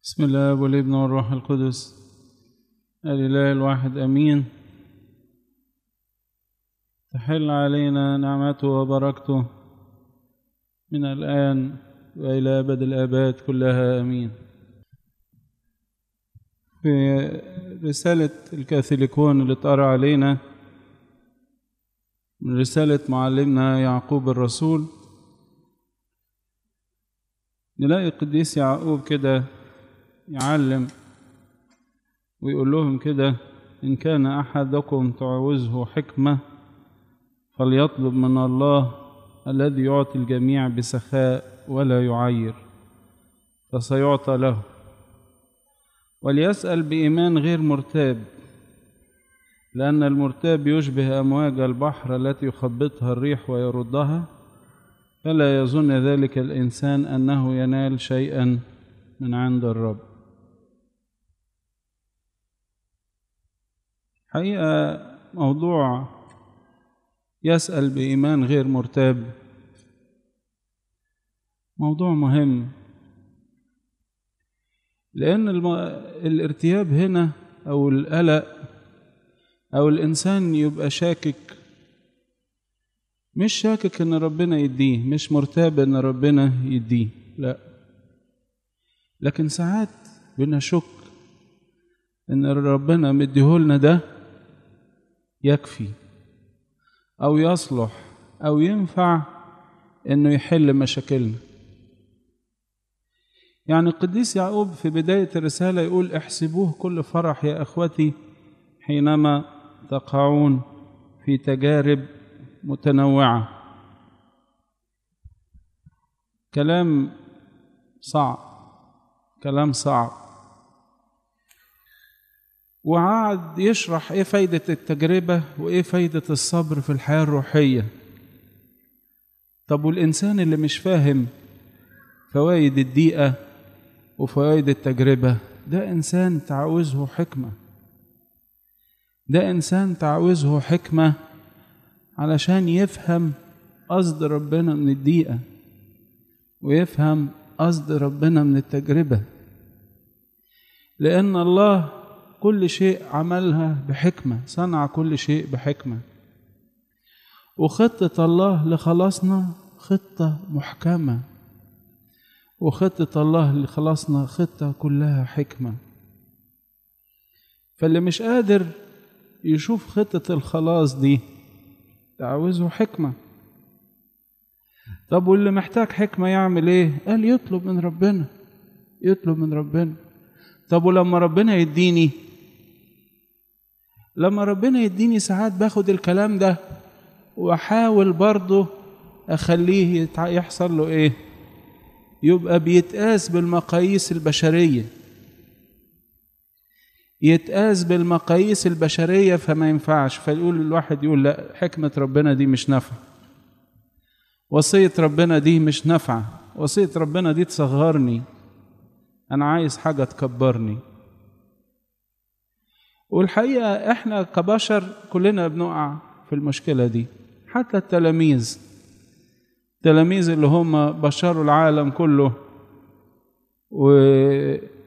بسم الله والابن والروح القدس الإله الواحد أمين تحل علينا نعمته وبركته من الآن وإلى أبد الآباد كلها أمين في رسالة الكاثوليكون اللي اتقرأ علينا من رسالة معلمنا يعقوب الرسول نلاقي القديس يعقوب كده يعلم ويقول لهم كده إن كان أحدكم تعوزه حكمة فليطلب من الله الذي يعطي الجميع بسخاء ولا يعير فسيعطى له وليسأل بإيمان غير مرتاب لأن المرتاب يشبه أمواج البحر التي يخبطها الريح ويردها فلا يظن ذلك الإنسان أنه ينال شيئا من عند الرب حقيقة موضوع يسأل بإيمان غير مرتاب موضوع مهم لأن الم... الارتياب هنا أو القلق أو الإنسان يبقى شاكك مش شاكك إن ربنا يديه مش مرتاب إن ربنا يديه لا لكن ساعات بنشك إن ربنا مديهولنا ده يكفي أو يصلح أو ينفع إنه يحل مشاكلنا يعني القديس يعقوب في بداية الرسالة يقول احسبوه كل فرح يا أخوتي حينما تقعون في تجارب متنوعة كلام صعب كلام صعب وقعد يشرح ايه فايدة التجربة وايه فايدة الصبر في الحياة الروحية طب والإنسان اللي مش فاهم فوائد الدقيقة وفوائد التجربة ده إنسان تعوزه حكمة ده إنسان تعوزه حكمة علشان يفهم قصد ربنا من الدقيقة ويفهم قصد ربنا من التجربة لأن الله كل شيء عملها بحكمة صنع كل شيء بحكمة وخطة الله لخلاصنا خطة محكمة وخطة الله لخلاصنا خطة كلها حكمة فاللي مش قادر يشوف خطة الخلاص دي تعوزه حكمة طب واللي محتاج حكمة يعمل ايه؟ قال يطلب من ربنا يطلب من ربنا طب ولما ربنا يديني لما ربنا يديني ساعات باخد الكلام ده واحاول برضه اخليه يحصل له ايه يبقى بيتقاس بالمقاييس البشريه يتقاس بالمقاييس البشريه فما ينفعش فيقول الواحد يقول لا حكمه ربنا دي مش نافعه وصيه ربنا دي مش نافعه وصيه ربنا دي تصغرني انا عايز حاجه تكبرني والحقيقه احنا كبشر كلنا بنقع في المشكله دي حتى التلاميذ التلاميذ اللي هم بشروا العالم كله